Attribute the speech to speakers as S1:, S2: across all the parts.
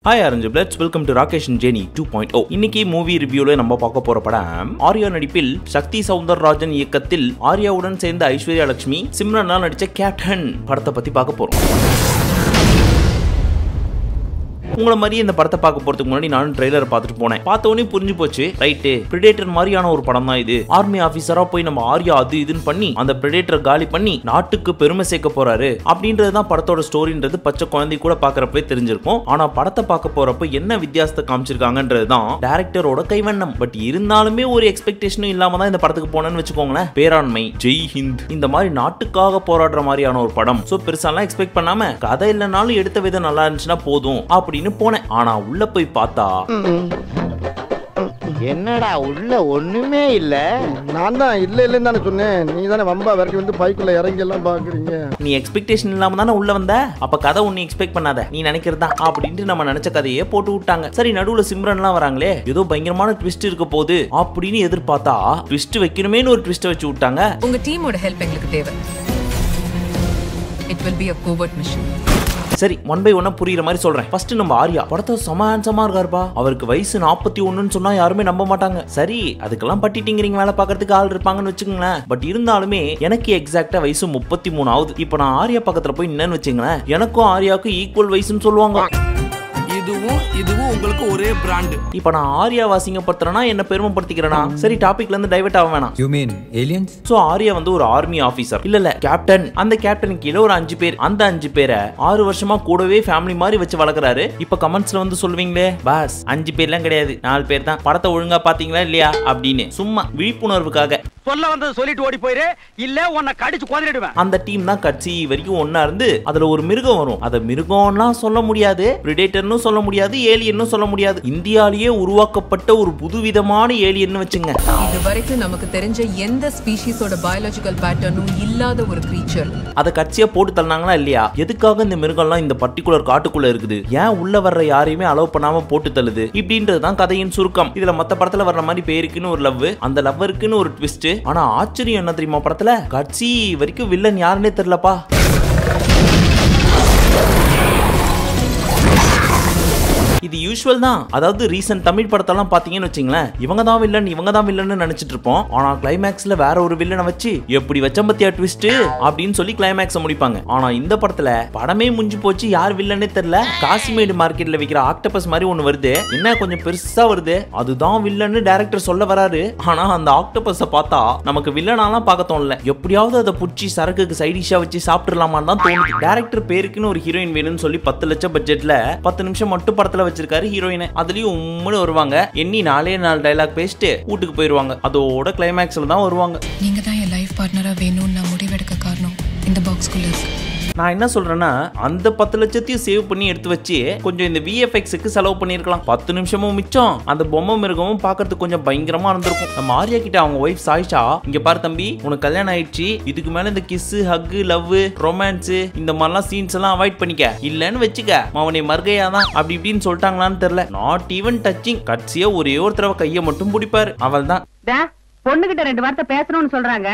S1: Hi அரஞ்சு பிளட்ஸ் welcome to Rakesh Jeni two point O இன்னைக்கு மூவி ரிவ்யூல நம்ம பார்க்க போற படம் ஆர்யா நடிப்பில் சக்தி சவுந்தரராஜன் இயக்கத்தில் ஆர்யாவுடன் சேர்ந்த ஐஸ்வர்யா லட்சுமி சிம்ரனா நடிச்ச கேப்டன் படத்தை பத்தி பார்க்க போறோம் உங்களை மாதிரி இந்த படத்தை பார்க்க போறதுக்கு முன்னாடி நானும் ட்ரெய்லர் பார்த்துட்டு போனேன் பார்த்த உடனே புரிஞ்சு போச்சு ரைட்டு பிரிடேட்டர் மாதிரியான ஒரு படம் தான் இது ஆர்மி ஆபீசரா போய் நம்ம ஆர்யா அது இதுன்னு பண்ணி அந்த பிரிடேட்டரை காலி பண்ணி நாட்டுக்கு பெருமை சேர்க்க போறாரு அப்படின்றது தான் படத்தோட ஸ்டோரின்றது பச்சை குழந்தை கூட பாக்குறப்பவே தெரிஞ்சிருக்கும் ஆனா படத்தை பார்க்க போறப்ப என்ன வித்தியாசத்தை காமிச்சிருக்காங்கன்றது தான் டேரக்டரோட கைவண்ணம் பட் இருந்தாலுமே ஒரு எக்ஸ்பெக்டேஷனும் இல்லாம தான் இந்த படத்துக்கு போனேன்னு வச்சுக்கோங்களேன் பேராண்மை ஜெய் ஹிந்த் இந்த மாதிரி நாட்டுக்காக போராடுற மாதிரியான ஒரு படம் சோ பெருசாலாம் எக்ஸ்பெக்ட் பண்ணாம கதை இல்லைனாலும் எடுத்த விதம் நல்லா இருந்துச்சுன்னா போதும் அப்படின்னு போனேன் ஆனா உள்ள போய் பார்த்தா
S2: என்னடா உள்ள ஒண்ணுமே இல்ல
S3: நான் தான் இல்ல இல்லைன்னு தானே சொன்னேன் நீ தானே வம்பா வரைக்கும் வந்து பைக்குள்ள இறங்கி எல்லாம் பாக்குறீங்க
S1: நீ எக்ஸ்பெக்டேஷன் இல்லாம தானே உள்ள வந்த அப்ப கதை ஒன்னு எக்ஸ்பெக்ட் பண்ணாத நீ நினைக்கிறதா அப்படின்ட்டு நம்ம நினைச்ச கதையே போட்டு விட்டாங்க சரி நடுவுல சிம்ரன்லாம் வராங்களே ஏதோ பயங்கரமான ட்விஸ்ட் இருக்க போகுது அப்படின்னு எதிர்பார்த்தா ட்விஸ்ட் வைக்கணுமேனு ஒரு ட்விஸ்ட் வச்சு விட்டாங்க
S4: உங்க டீமோட ஹெல்ப் எங்களுக்கு தேவை it will be a covert mission
S1: சரி ஒன் பை ஒன்னா புரியுற மாதிரி சொல்றேன் ஃபர்ஸ்ட் நம்ம ஆர்யா படத்தை செம ஹேண்ட்ஸமா இருக்காருப்பா அவருக்கு வயசு நாற்பத்தி ஒண்ணுன்னு சொன்னா யாருமே நம்ப மாட்டாங்க சரி அதுக்கெல்லாம் பட்டிட்டிங்கிறீங்க வேலை பார்க்கறதுக்கு ஆள் இருப்பாங்கன்னு வச்சுக்கோங்களேன் பட் இருந்தாலுமே எனக்கு எக்ஸாக்டா வயசு முப்பத்தி மூணு ஆகுது இப்போ நான் ஆர்யா பக்கத்துல போய் நின்னு வச்சுங்களேன் எனக்கும் ஆர்யாவுக்கும் ஈக்குவல் வயசுன்னு சொல்லுவாங்க
S5: இதுவும் இதுவும் உங்களுக்கு ஒரே பிராண்டு
S1: இப்போ நான் ஆர்யா வாசிங்கப்படுத்துறேன்னா என்ன பெருமைப்படுத்திக்கிறேனா சரி டாபிக்ல இருந்து டைவர்ட் ஆக வேணாம்
S6: You mean aliens?
S1: So Arya வந்து ஒரு ஆர்மி ஆபீசர் இல்ல இல்ல கேப்டன் அந்த கேப்டன் கீழே ஒரு அஞ்சு பேர் அந்த அஞ்சு பேரை ஆறு வருஷமா கூடவே ஃபேமிலி மாதிரி வச்சு வளர்க்குறாரு இப்ப கமெண்ட்ஸ்ல வந்து சொல்லுவீங்களே பாஸ் அஞ்சு பேர்லாம் கிடையாது நாலு பேர் தான் படத்தை ஒழுங்கா பாத்தீங்களா இல்லையா அப்படின்னு சும்மா விழிப்புணர்வுக்காக
S2: சொல்ல வந்தது சொல்லிட்டு ஓடி போயிரு இல்ல உன்னை கடிச்சு குதறிடுவேன்
S1: அந்த டீம் தான் கட்சி வரைக்கும் ஒண்ணா இருந்து அதுல ஒரு மிருகம் வரும் அத மிருகம்லாம் சொல்ல முடியாது பிரிடேட்டர்னு சொல்ல முடியாது ஏலியன்னு சொல்ல முடியாது இந்தியாலேயே உருவாக்கப்பட்ட ஒரு புதுவிதமான ஏலியன்னு வச்சுங்க
S4: இது வரைக்கும் நமக்கு தெரிஞ்ச எந்த ஸ்பீஷீஸோட பயாலஜிக்கல் பேட்டர்னும் இல்லாத ஒரு creature
S1: அதை கட்சியா போட்டு தள்ளினாங்களா இல்லையா எதுக்காக இந்த மிருகம்லாம் இந்த பர்டிகுலர் காட்டுக்குள்ள இருக்குது ஏன் உள்ள வர்ற யாரையுமே அலோவ் பண்ணாம போட்டு தள்ளுது இப்படின்றது தான் கதையின் சுருக்கம் இதுல மத்த படத்துல வர்ற மாதிரி பேருக்குன்னு ஒரு லவ் அந்த லவ்வருக்குன்னு ஒரு ட்விஸ்ட் ஆனா ஆச்சரியம் என்ன தெரியுமா படத்துல கட்சி வரைக்கும் வில்லன் யாருன்னே தெரியலப்பா இது யூஷுவல் தான் அதாவது ரீசன்ட் தமிழ் படத்தெல்லாம் பாத்தீங்கன்னு வச்சுங்களேன் இவங்க தான் வில்லன் இவங்க தான் வில்லன் நினைச்சிட்டு இருப்போம் ஆனா கிளைமேக்ஸ்ல வேற ஒரு வில்லனை வச்சு எப்படி வச்ச பத்தியா ட்விஸ்ட் அப்படின்னு சொல்லி கிளைமேக்ஸை முடிப்பாங்க ஆனா இந்த படத்துல படமே முடிஞ்சு போச்சு யார் வில்லனே தெரியல காசிமேடு மார்க்கெட்ல விக்கிற ஆக்டோபஸ் மாதிரி ஒண்ணு வருது என்ன கொஞ்சம் பெருசா வருது அதுதான் வில்லன்னு டைரக்டர் சொல்ல வராரு ஆனா அந்த ஆக்டோபஸ பார்த்தா நமக்கு வில்லனாலாம் பார்க்க தோணல எப்படியாவது அதை புடிச்சு சரக்குக்கு சைடிஷா வச்சு சாப்பிட்டுலாமான்னு தான் தோணுது டேரக்டர் பேருக்குன்னு ஒரு ஹீரோயின் வேணும்னு சொல்லி பத்து லட்சம் பட்ஜெட்ல பத்து நிமிஷம் மட்டும் படத்துல வச்சிருக்காரு ஹீரோயினை அதுலயும் உம்முன்னு வருவாங்க எண்ணி நாலே நாலு டைலாக் பேசிட்டு வீட்டுக்கு போயிருவாங்க அதோட கிளைமேக்ஸ்ல தான் வருவாங்க
S4: நீங்க தான் என் லைஃப் பார்ட்னரா வேணும்னு நான் முடிவெடுக்க காரணம் இந்த பாக்ஸ்குள்ள இருக்கு
S1: நான் என்ன சொல்றேன்னா அந்த பத்து லட்சத்தையும் சேவ் பண்ணி எடுத்து வச்சு கொஞ்சம் இந்த விஎஃப்எக்ஸுக்கு செலவு பண்ணியிருக்கலாம் பத்து நிமிஷமும் மிச்சம் அந்த பொம்மை மிருகமும் பார்க்கறதுக்கு கொஞ்சம் பயங்கரமா இருந்திருக்கும் நம்ம ஆர்யா கிட்ட அவங்க ஒய்ஃப் சாயிஷா இங்க பாரு தம்பி உனக்கு கல்யாணம் ஆயிடுச்சு இதுக்கு மேல இந்த கிஸ் ஹக்கு லவ் ரொமான்ஸ் இந்த மாதிரிலாம் சீன்ஸ் எல்லாம் அவாய்ட் பண்ணிக்க இல்லன்னு வச்சுக்க அவனை மர்கையா தான் அப்படி இப்படின்னு சொல்லிட்டாங்களான்னு தெரியல நாட் ஈவன் டச்சிங் கட்சியா ஒரே ஒரு தடவை கையை மட்டும் பிடிப்பாரு அவள் தான்
S7: பொண்ணுகிட்ட ரெண்டு வார்த்தை பேசணும்னு சொல்றாங்க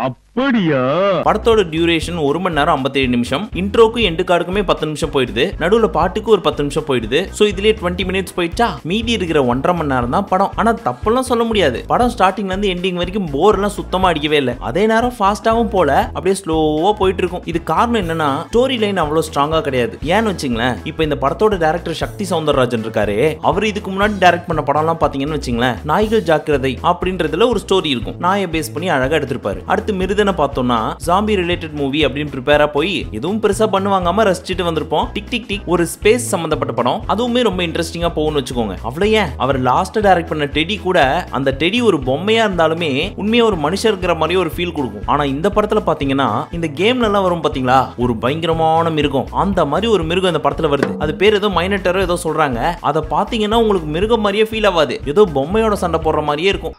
S1: படத்தோட டியூரேஷன் ஒரு மணி நேரம் 57 நிமிஷம் இன்ட்ரோக்கும் எண்டு கார்டுக்குமே பத்து நிமிஷம் போயிடுது நடுவுல பாட்டுக்கு ஒரு பத்து நிமிஷம் போயிடுது சோ இதுலயே டுவெண்ட்டி மினிட்ஸ் போயிட்டா மீதி இருக்கிற ஒன்றரை மணி நேரம் தான் படம் ஆனா தப்பெல்லாம் சொல்ல முடியாது படம் ஸ்டார்டிங்ல இருந்து எண்டிங் வரைக்கும் போர் எல்லாம் சுத்தமா அடிக்கவே இல்லை அதே நேரம் ஃபாஸ்டாவும் போல அப்படியே ஸ்லோவா போயிட்டு இருக்கும் இது காரணம் என்னன்னா ஸ்டோரி லைன் அவ்வளவு ஸ்ட்ராங்கா கிடையாது ஏன்னு வச்சுங்களேன் இப்போ இந்த படத்தோட டேரக்டர் சக்தி சவுந்தரராஜன் இருக்காரு அவர் இதுக்கு முன்னாடி டைரக்ட் பண்ண படம்லாம் பாத்தீங்கன்னு வச்சுங்களேன் நாய்கள் ஜாக்கிரதை அப்படின்றதுல ஒரு ஸ்டோரி இருக்கும் நாயை பேஸ் பண்ணி அழகா எடுத்திருப்பாரு அடுத்து மிருதனை பார்த்தோம்னா ஜாம்பி ரிலேட்டட் மூவி அப்படின்னு ப்ரிப்பேரா போய் எதுவும் பெருசா பண்ணுவாங்காம ரசிச்சுட்டு வந்திருப்போம் டிக் டிக் டிக் ஒரு ஸ்பேஸ் சம்பந்தப்பட்ட படம் அதுவுமே ரொம்ப இன்ட்ரெஸ்டிங்கா போகும்னு வச்சுக்கோங்க அவ்வளவு ஏன் அவர் லாஸ்ட் டைரக்ட் பண்ண டெடி கூட அந்த டெடி ஒரு பொம்மையா இருந்தாலுமே உண்மையா ஒரு மனுஷன் இருக்கிற மாதிரி ஒரு ஃபீல் கொடுக்கும் ஆனா இந்த படத்துல பாத்தீங்கன்னா இந்த கேம்ல எல்லாம் வரும் பாத்தீங்களா ஒரு பயங்கரமான மிருகம் அந்த மாதிரி ஒரு மிருகம் இந்த படத்துல வருது அது பேர் ஏதோ மைனட்டரோ ஏதோ சொல்றாங்க அதை பாத்தீங்கன்னா உங்களுக்கு மிருகம் மாதிரியே ஃபீல் ஆகாது ஏதோ பொம்மையோட சண்டை போடுற மாதிரியே இருக்கும்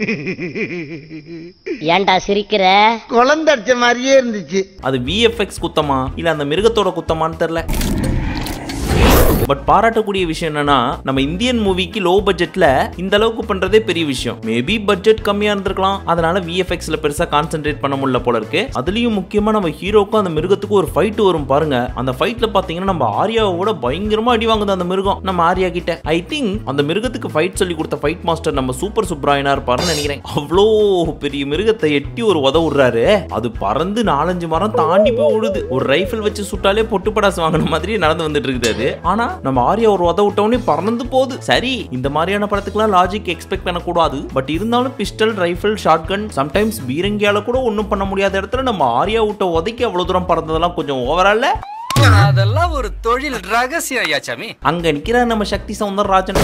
S7: ஏன்டா சிரிக்கிற
S3: குழந்தை அடிச்ச மாதிரியே இருந்துச்சு
S1: அது விஎஃப்எக்ஸ் குத்தமா இல்ல அந்த மிருகத்தோட குத்தமான்னு தெரியல பட் பாராட்டக்கூடிய விஷயம் என்னன்னா நம்ம இந்தியன் மூவிக்கு லோ பட்ஜெட்ல இந்த அளவுக்கு பண்றதே பெரிய விஷயம் மேபி பட்ஜெட் கம்மியா இருந்திருக்கலாம் அதனால விஎஃப்எக்ஸ்ல பெருசா கான்சென்ட்ரேட் பண்ண முடியல போல இருக்கு அதுலயும் முக்கியமா நம்ம ஹீரோக்கும் அந்த மிருகத்துக்கும் ஒரு ஃபைட் வரும் பாருங்க அந்த ஃபைட்ல பாத்தீங்கன்னா நம்ம ஆர்யாவோட பயங்கரமா அடி வாங்குது அந்த மிருகம் நம்ம ஆர்யா கிட்ட ஐ திங்க் அந்த மிருகத்துக்கு ஃபைட் சொல்லி கொடுத்த ஃபைட் மாஸ்டர் நம்ம சூப்பர் சுப்ராயனா இருப்பாருன்னு நினைக்கிறேன் அவ்வளோ பெரிய மிருகத்தை எட்டி ஒரு உத விடுறாரு அது பறந்து நாலஞ்சு மரம் தாண்டி போய் விழுது ஒரு ரைஃபிள் வச்சு சுட்டாலே பொட்டு படாசு வாங்கின மாதிரி நடந்து வந்துட்டு இருக்குது அது ஆனா நம்ம ஆர்யா ஒரு உத விட்டவனே பறந்து போகுது சரி இந்த மாதிரியான படத்துக்குலாம் லாஜிக் எக்ஸ்பெக்ட் பண்ணக்கூடாது பட் இருந்தாலும் பிஸ்டல் ரைஃபிள் ஷாட்கன் சம்டைம்ஸ் பீரங்கியால கூட ஒன்றும் பண்ண முடியாத இடத்துல நம்ம ஆர்யா விட்ட உதைக்கு அவ்வளவு தூரம் பறந்ததெல்லாம் கொஞ்சம் ஓவரால
S5: அதெல்லாம் ஒரு தொழில் ரகசியம் ஐயா சாமி
S1: அங்க நிக்கிற நம்ம சக்தி சவுந்தரராஜன்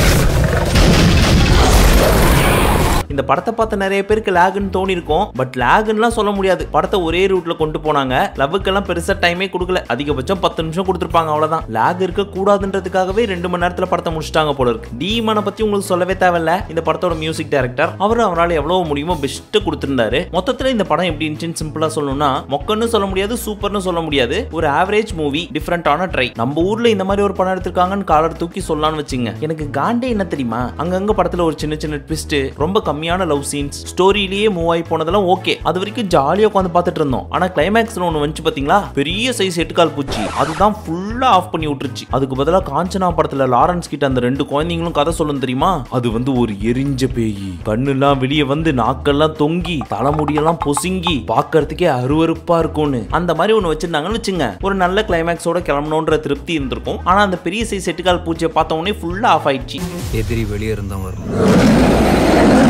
S1: இந்த படத்தை பார்த்த நிறைய பேருக்கு லேகுன்னு தோணி இருக்கும் பட் லேகுன்னுலாம் சொல்ல முடியாது படத்தை ஒரே ரூட்ல கொண்டு போனாங்க லவ்வுக்கெல்லாம் பெருசா டைமே கொடுக்கல அதிகபட்சம் பத்து நிமிஷம் கொடுத்துருப்பாங்க அவ்வளவுதான் லேக் இருக்க கூடாதுன்றதுக்காகவே ரெண்டு மணி நேரத்துல படத்தை முடிச்சிட்டாங்க போல இருக்கு டீமனை பத்தி உங்களுக்கு சொல்லவே தேவையில்ல இந்த படத்தோட மியூசிக் டைரக்டர் அவர் அவரால் எவ்வளவு முடியுமோ பெஸ்ட் கொடுத்திருந்தாரு மொத்தத்துல இந்த படம் எப்படி இருந்துச்சுன்னு சிம்பிளா சொல்லணும்னா மொக்கன்னு சொல்ல முடியாது சூப்பர்னு சொல்ல முடியாது ஒரு ஆவரேஜ் மூவி டிஃப்ரெண்டான ட்ரை நம்ம ஊர்ல இந்த மாதிரி ஒரு படம் எடுத்திருக்காங்கன்னு காலர் தூக்கி சொல்லலாம்னு வச்சுங்க எனக்கு காண்டே என்ன தெரியுமா அங்கங்க படத்துல ஒரு சின்ன சின்ன ட்விஸ்ட் ரொம்ப கம்மியான லவ் சீன்ஸ் ஸ்டோரியிலேயே மூவ் ஆகி போனதெல்லாம் ஓகே அது வரைக்கும் ஜாலியா உட்காந்து பார்த்துட்டு இருந்தோம் ஆனா கிளைமேக்ஸ்ல ஒன்று வந்துச்சு பாத்தீங்களா பெரிய சைஸ் எட்டுக்கால் பூச்சி அதுதான் ஃபுல்லா ஆஃப் பண்ணி விட்டுருச்சு அதுக்கு பதிலா காஞ்சனா படத்துல லாரன்ஸ் கிட்ட அந்த ரெண்டு குழந்தைங்களும் கதை சொல்லும் தெரியுமா அது வந்து ஒரு எரிஞ்ச பேய் கண்ணுலாம் வெளியே வந்து நாக்கெல்லாம் தொங்கி தலைமுடியெல்லாம் பொசுங்கி பார்க்கறதுக்கே அருவருப்பா இருக்கும்னு அந்த மாதிரி ஒன்று வச்சிருந்தாங்கன்னு வச்சுங்க ஒரு நல்ல கிளைமேக்ஸோட கிளம்பணுன்ற திருப்தி இருந்திருக்கும் ஆனா அந்த பெரிய சைஸ் எட்டுக்கால் பூச்சியை பார்த்த உடனே ஃபுல்லா ஆஃப் ஆயிடுச்சு
S6: எதிரி வெளியே இருந்தவன் வரணும்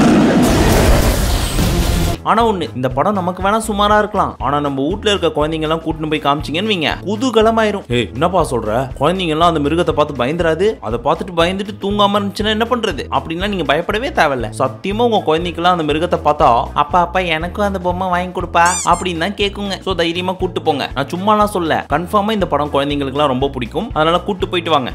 S1: ஆனா ஒண்ணு இந்த படம் நமக்கு வேணா சுமாரா இருக்கலாம் ஆனா நம்ம வீட்ல இருக்க குழந்தைங்க எல்லாம் கூட்டிட்டு போய் காமிச்சிங்கன்னு வைங்க குதூகலமாயிரும் ஏய் என்னப்பா சொல்ற குழந்தைங்க எல்லாம் அந்த மிருகத்தை பார்த்து பயந்துராது அதை பார்த்துட்டு பயந்துட்டு தூங்காம இருந்துச்சுன்னா என்ன பண்றது அப்படின்னா நீங்க பயப்படவே தேவையில்ல சத்தியமா உங்க குழந்தைக்கெல்லாம் அந்த மிருகத்தை பார்த்தா அப்பா அப்பா எனக்கும் அந்த பொம்மை வாங்கி கொடுப்பா அப்படின்னு தான் கேட்குங்க ஸோ தைரியமா கூட்டு போங்க நான் சும்மாலாம் சொல்ல கன்ஃபார்மா இந்த படம் குழந்தைங்களுக்குலாம் ரொம்ப பிடிக்கும் அதனால கூட்டு போயிட்டு வாங்க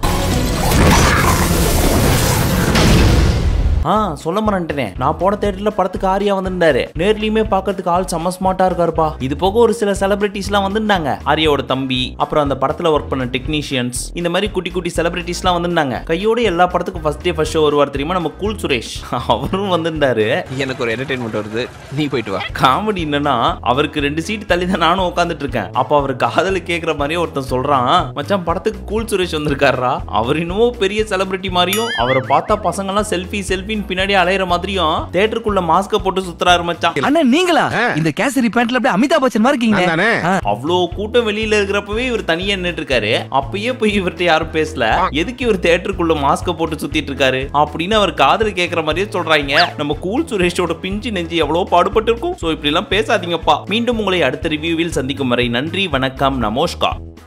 S1: ஆ சொல்ல மறந்துட்டேன் நான் போன தேட்டர்ல படத்துக்கு ஆரியா வந்திருந்தாரு நேர்லயுமே பார்க்கறதுக்கு ஆள் செம்ம ஸ்மார்ட்டா இருக்காருப்பா இது போக ஒரு சில செலிபிரிட்டிஸ்லாம் வந்திருந்தாங்க ஆரியாவோட தம்பி அப்புறம் அந்த படத்துல ஒர்க் பண்ண டெக்னீஷியன்ஸ் இந்த மாதிரி குட்டி குட்டி செலிபிரிட்டிஸ்லாம் வந்திருந்தாங்க கையோட எல்லா படத்துக்கும் ஃபர்ஸ்ட் டே ஃபர்ஸ்ட் ஷோ வருவார் தெரியுமா நம்ம கூல் சுரேஷ் அவரும் வந்திருந்தாரு
S6: எனக்கு ஒரு என்டர்டைன்மெண்ட் வருது நீ போயிட்டு வா
S1: காமெடி என்னன்னா அவருக்கு ரெண்டு சீட் தள்ளி தான் நானும் உட்காந்துட்டு இருக்கேன் அப்ப அவர் காதல கேக்குற மாதிரியே ஒருத்தன் சொல்றான் மச்சான் படத்துக்கு கூல் சுரேஷ் வந்திருக்காரா அவர் இன்னமும் பெரிய செலிபிரிட்டி மாதிரியும் அவரை பார்த்தா பசங்க எல்லாம் செல்ஃபி செல்ஃபின்னு பின்னாடி அலையிற மாதிரியும் தேட்டருக்குள்ள மாஸ்க போட்டு சுத்துறாரு மச்சான்
S8: அண்ணா நீங்களா இந்த கேசரி பேண்ட்ல அப்படியே அமிதாப் பச்சன் மாதிரி இருக்கீங்க
S3: தானே
S1: அவ்வளோ கூட்டம் வெளியில இருக்கிறப்பவே இவர் தனியா நின்னுட்டு இருக்காரு அப்பயே போய் இவர்கிட்ட யாரும் பேசல எதுக்கு இவர் தேட்டருக்குள்ள மாஸ்க போட்டு சுத்திட்டு இருக்காரு அப்படின்னு அவர் காதல கேக்குற மாதிரியே சொல்றாங்க நம்ம கூல் சுரேஷோட பிஞ்சு நெஞ்சு எவ்வளவு பாடுபட்டு இருக்கும் சோ இப்படி எல்லாம் பேசாதீங்கப்பா மீண்டும் உங்களை அடுத்த ரிவ்யூவில் சந்திக்கும் வரை நன்றி வணக்கம் நமஸ்கார்